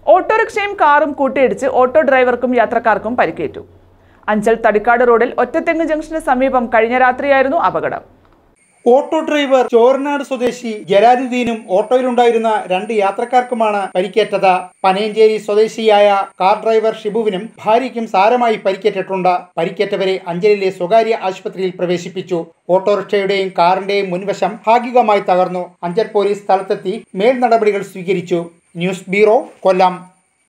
ഓട്ടോറിക്ഷയും കാറും കൂട്ടിയിടിച്ച് ഓട്ടോ ഡ്രൈവർക്കും യാത്രക്കാർക്കും പരിക്കേറ്റു അഞ്ചൽ തടിക്കാട് റോഡിൽ ഒറ്റത്തെങ്ങ് ജംഗ്ഷന് സമീപം കഴിഞ്ഞ രാത്രിയായിരുന്നു അപകടം ഓട്ടോ ഡ്രൈവർ ചോരനാട് സ്വദേശി ജലാലുദ്ദീനും ഓട്ടോയിലുണ്ടായിരുന്ന രണ്ട് യാത്രക്കാർക്കുമാണ് പരിക്കേറ്റത് പനയഞ്ചേരി സ്വദേശിയായ കാർ ഡ്രൈവർ ഷിബുവിനും ഭാര്യയ്ക്കും സാരമായി പരിക്കേറ്റിട്ടുണ്ട് പരിക്കേറ്റവരെ അഞ്ചലിലെ സ്വകാര്യ ആശുപത്രിയിൽ പ്രവേശിപ്പിച്ചു ഓട്ടോറിക്ഷയുടെയും കാറിന്റെയും മുൻവശം ഭാഗികമായി തകർന്നു അഞ്ചൽ പോലീസ് സ്ഥലത്തെത്തി മേൽ നടപടികൾ സ്വീകരിച്ചു ന്യൂസ് ബ്യൂറോ കൊല്ലം